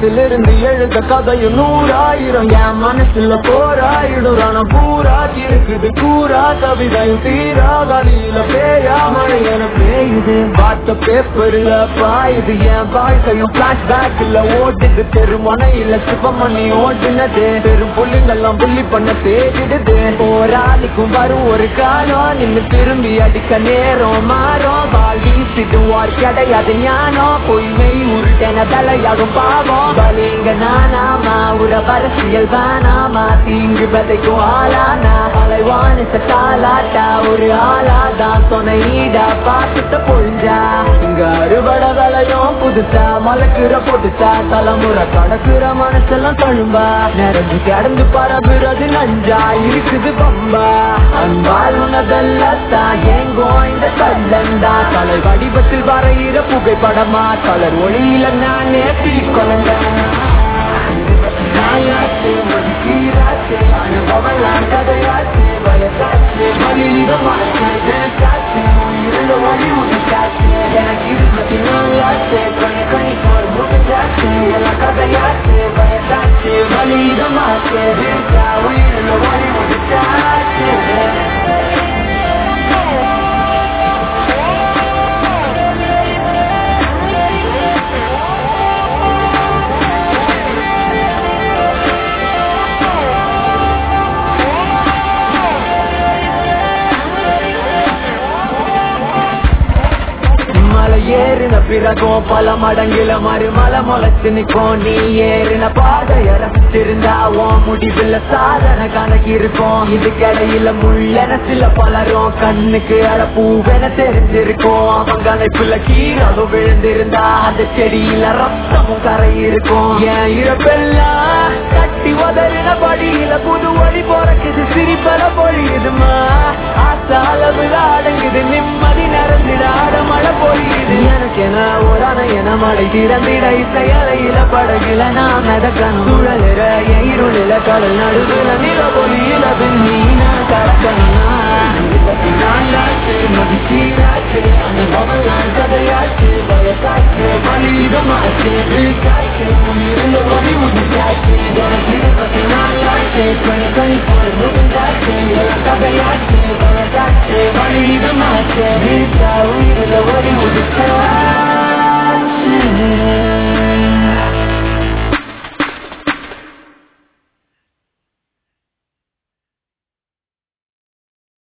காலத்திலிருந்து எழுத கதையும் நூறாயிரம் என் மனசுல போராயிடும் ரணம் பூரா இருக்குது கூறா கவிதையும் தீரா வழியில பேயா மழை என பெய்யுது பார்த்த பேப்பர்ல பாயுது என் வாழ்க்கையும் பிளாஷ்பேக்ல ஓடுது தெருமனையில சிவமணி ஓடுனது பெரும் புள்ளிங்கெல்லாம் புள்ளி பண்ண தேடிடுது போராளிக்கும் வரும் ஒரு காலம் நின்னு திரும்பி அடிக்க நேரம் மாறும் வாழ் வீசிடுவார் கிடையாது ஞானம் பொய்மை உருட்டென தலையாகும் பாவம் பலிங்க நானாமா உற அரசியல் தானாமா தீங்கு விதைக்கும் ஆளானா அலைவான தாலாட்டா ஒரு ஆளாதான் துணையீடா பார்த்துட்ட பொழிஞ்சா இங்க அறுபட விலையும் புதுசா மலக்குற பொடுசா தலைமுறை கடக்குற மனசெல்லாம் தழும்பா நிறைஞ்சு கிடந்து பரவுறது நஞ்சா இருக்குது பம்பா அன்பால் உனதல்லத்தா எங்கோ இந்த கல்லண்டா தலை வடிவத்தில் வரைகிற புகைப்படமா கலர் ஒளியில நான் நேற்றி கொலண்டேன் நாயாச்சு மதிக்கீராச்சு அனுபவம் கதையாச்சு வயசாச்சு மலிதமாச்சு தேசாச்சு உயிரிழந்த வழி உதிச்சாச்சு எனக்கு இருபத்தி நாலாச்சு கணி கணி போல் முடிஞ்சாச்சு எல்லாம் கதையாச்சு வயசாச்சு மலிதமாச்சு தேசா உயிரிழந்த வழி உதிச்சாச்சு மலை ஏறின பிறகும் பல மடங்கில மறுமலை முளைச்சு நிக்கும் நீ ஏறின பாதைய ரசிச்சிருந்தா உன் முடிவில் சாதனை கணக்கிருக்கும் இதுக்கிடையில முள்ளென சில பலரும் கண்ணுக்கு அட பூவென தெரிஞ்சிருக்கும் அவன் கணக்குல கீழதும் விழுந்திருந்தா அந்த செடியில ரத்தமும் கரை இருக்கும் என் இறப்பெல்லாம் கட்டி உதறின படியில புது வழி பிறக்குது சிரிப்பல பொழியுதுமா ஆசாலவுல அடங்குது நிம்மதி நிறந்திட ஆட மழை பொழியுது எனக்கு என ஒரு அணை என மழை திறந்திட இசையறையில படகுல நான் நடக்கணும் சுழலுற இருளில கடல் நடுவுல நில பொழியில நீனா கடக்கணும் நாளாச்சு மதிச்சீராச்சு அனுபவம் நான் கதையாச்சு வயசாச்சு மனிதமாச்சு வீட்டாச்சு உயிரில் ஒளி உதிச்சாச்சு எனக்கு இருபத்தி நாளாச்சு கணி கணி போல் முடிஞ்சாச்சு கதையாச்சு வயசாச்சு மனிதமாச்சு